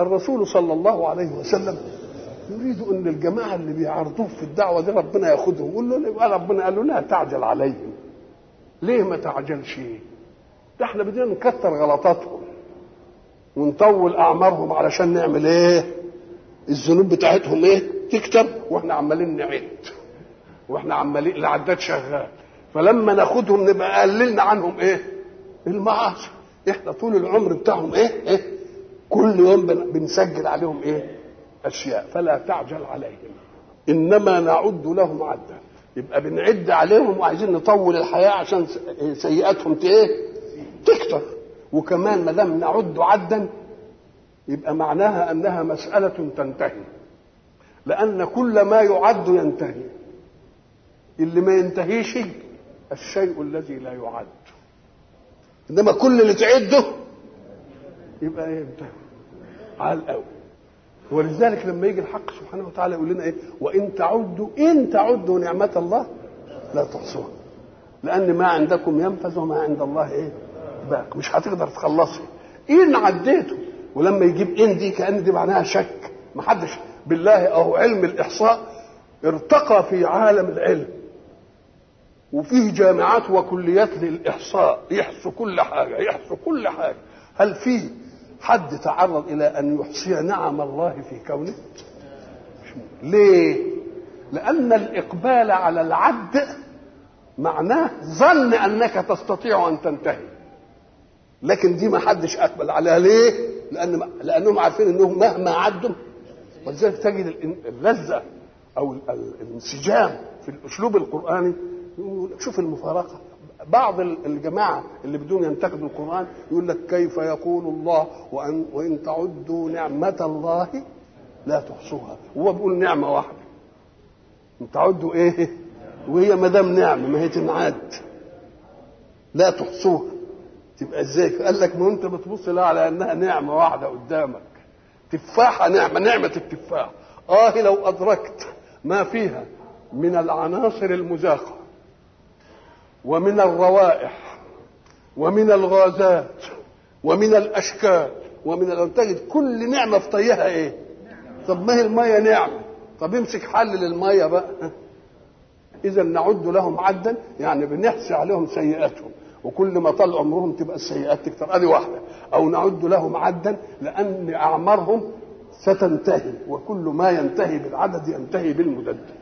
الرسول صلى الله عليه وسلم يريد ان الجماعه اللي بيعرضوه في الدعوه دي ربنا ياخذهم يقول له يبقى ربنا قال له لا تعجل عليهم ليه ما تعجلش ده احنا بدنا نكتر غلطاتهم ونطول اعمارهم علشان نعمل ايه الذنوب بتاعتهم ايه تكتر واحنا عمالين نعد واحنا عمالين العداد شغال فلما ناخدهم نبقى قللنا عنهم ايه المعاصي احنا طول العمر بتاعهم ايه ايه كل يوم بنسجل عليهم ايه اشياء فلا تعجل عليهم انما نعد لهم عدا يبقى بنعد عليهم وعايزين نطول الحياه عشان سيئاتهم ايه تكتر وكمان ما دام نعد عدا يبقى معناها انها مساله تنتهي لان كل ما يعد ينتهي اللي ما ينتهيش الشيء الذي لا يعد انما كل اللي تعده يبقى ايه ينتهي على الاول ولذلك لما يجي الحق سبحانه وتعالى يقول لنا ايه وان تعدوا ان تعدوا نعمه الله لا تحصوها لان ما عندكم ينفذ وما عند الله ايه باق مش هتقدر تخلصي ان عديته ولما يجيب ان دي كان دي معناها شك ما حدش بالله اهو علم الاحصاء ارتقى في عالم العلم وفيه جامعات وكليات للاحصاء يحصوا كل حاجه يحصوا كل حاجه هل في حد تعرض الى ان يحصي نعم الله في كونه ليه لان الاقبال على العد معناه ظن انك تستطيع ان تنتهي لكن دي ما حدش اقبل عليها ليه لان لانهم عارفين انهم مهما عدوا ولذلك تجد اللذه او الانسجام في الاسلوب القراني شوف المفارقه بعض الجماعه اللي بدون ينتقدوا القران يقول لك كيف يقول الله وان وان تعدوا نعمه الله لا تحصوها هو بيقول نعمه واحده ان تعدوا ايه وهي ما دام نعمه ما هي تنعد لا تحصوها تبقى ازاي قال لك ما انت بتبص لها على انها نعمه واحده قدامك تفاحه نعمه نعمه التفاح اه لو ادركت ما فيها من العناصر المزاقه ومن الروائح ومن الغازات ومن الاشكال ومن تجد كل نعمه في طيها ايه طب ما هي الميه نعمه طب امسك حلل الميه بقى اذا نعد لهم عدا يعني بنحصي عليهم سيئاتهم وكل ما طال عمرهم تبقى السيئات تكتر ادي واحده او نعد لهم عدا لان اعمارهم ستنتهي وكل ما ينتهي بالعدد ينتهي بالمدد